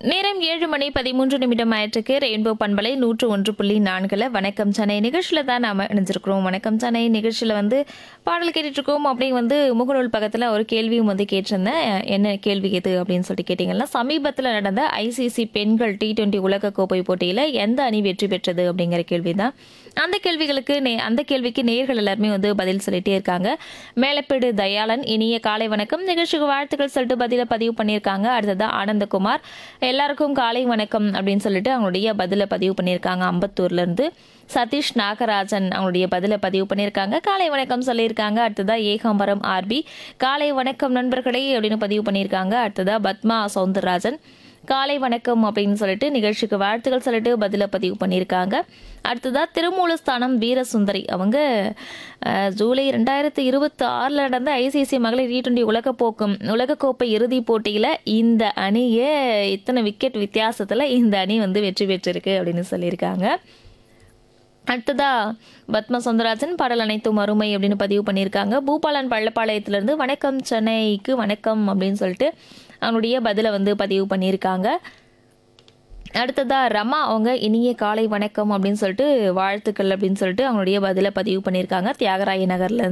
நேரம் ஏழு மணி பதிமூன்று நிமிடம் ஆயிற்றுக்கு ரெயின்போ பண்பலை நூற்று ஒன்று புள்ளி நான்குல வணக்கம் சென்னை நிகழ்ச்சியில் தான் நாம இணைஞ்சிருக்கிறோம் வணக்கம் சென்னை நிகழ்ச்சியில் வந்து பாடல் கேட்டுட்டு இருக்கோம் அப்படின்னு வந்து முகநூல் பக்கத்தில் ஒரு கேள்வியும் வந்து கேட்டிருந்தேன் என்ன கேள்வி எது அப்படின்னு சொல்லிட்டு கேட்டிங்கன்னா சமீபத்தில் நடந்த ஐசிசி பெண்கள் டி டுவெண்ட்டி உலகக்கோப்பை போட்டியில் எந்த அணி வெற்றி பெற்றது அப்படிங்கிற கேள்வி தான் அந்த கேள்விகளுக்கு நே அந்த கேள்விக்கு நேர்கள் எல்லாருமே வந்து பதில் சொல்லிட்டே இருக்காங்க மேலப்பேடு தயாளன் இனிய காலை வணக்கம் நிகழ்ச்சிக்கு வாழ்த்துக்கள் சொல்லிட்டு பதில பதிவு பண்ணியிருக்காங்க அடுத்ததா ஆனந்தகுமார் எல்லாருக்கும் காலை வணக்கம் அப்படின்னு சொல்லிட்டு அவங்களுடைய பதில பதிவு பண்ணியிருக்காங்க அம்பத்தூர்ல இருந்து சதீஷ் நாகராஜன் அவங்களுடைய பதில பதிவு பண்ணியிருக்காங்க காலை வணக்கம் சொல்லியிருக்காங்க அடுத்ததா ஏகாம்பரம் ஆர்பி காலை வணக்கம் நண்பர்களே அப்படின்னு பதிவு பண்ணியிருக்காங்க அடுத்ததா பத்மா சவுந்தரராஜன் காலை வணக்கம் அப்படின்னு சொல்லிட்டு நிகழ்ச்சிக்கு வாழ்த்துக்கள் சொல்லிட்டு பதில பதிவு பண்ணியிருக்காங்க அடுத்ததா திருமூலஸ்தானம் வீரசுந்தரி அவங்க அஹ், ஜூலை ரெண்டாயிரத்தி இருபத்தி ஆறில் நடந்த ஐசிசி மகளிர் டி டுவெண்டி உலகப்போக்கும் உலகக்கோப்பை இறுதிப் போட்டியில் இந்த அணியை இத்தனை விக்கெட் வித்தியாசத்தில் இந்த அணி வந்து வெற்றி பெற்றிருக்கு அப்படின்னு சொல்லியிருக்காங்க அடுத்ததா பத்ம சுந்தராஜன் பாடல் அனைத்தும் அருமை அப்படின்னு பதிவு பண்ணியிருக்காங்க பூபாலன் பள்ளப்பாளையத்திலிருந்து வணக்கம் சென்னைக்கு வணக்கம் அப்படின்னு சொல்லிட்டு அவனுடைய பதிலை வந்து பதிவு பண்ணியிருக்காங்க அடுத்ததா ரமா அவங்க இனிய காலை வணக்கம் அப்படின்னு சொல்லிட்டு வாழ்த்துக்கள் அப்படின்னு சொல்லிட்டு அவங்களுடைய பதிலை பதிவு பண்ணியிருக்காங்க தியாகராய நகர்ல இருந்து